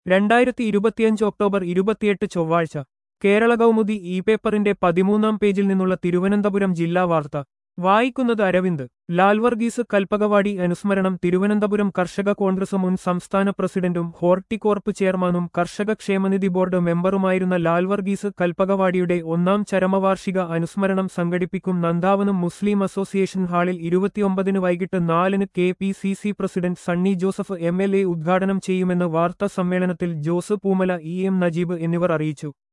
രണ്ടായിരത്തി ഇരുപത്തിയഞ്ച് ഒക്ടോബർ ഇരുപത്തിയെട്ട് ചൊവ്വാഴ്ച കേരള കൗമുദി ഇ പേപ്പറിന്റെ പതിമൂന്നാം പേജിൽ നിന്നുള്ള തിരുവനന്തപുരം ജില്ലാ വാർത്ത വായിക്കുന്നത് അരവിന്ദ് ലാൽ വർഗീസ് കൽപ്പകവാടി അനുസ്മരണം തിരുവനന്തപുരം കർഷക കോൺഗ്രസ് മുൻ സംസ്ഥാന പ്രസിഡന്റും ഹോർട്ടികോർപ്പ് ചെയർമാനും കർഷക ക്ഷേമനിധി ബോർഡ് മെമ്പറുമായിരുന്ന ലാൽ വർഗീസ് കൽപ്പകവാടിയുടെ ഒന്നാം ചരമവാർഷിക അനുസ്മരണം സംഘടിപ്പിക്കും നന്ദാവനം മുസ്ലിം അസോസിയേഷൻ ഹാളിൽ ഇരുപത്തിയൊമ്പതിന് വൈകിട്ട് നാലിന് K P C C president Sunny Joseph M L A ഉദ്ഘാടനം ചെയ്യുമെന്ന് വാർത്താ സമ്മേളനത്തിൽ ജോസ് പൂമല ഇ എം നജീബ് എന്നിവർ അറിയിച്ചു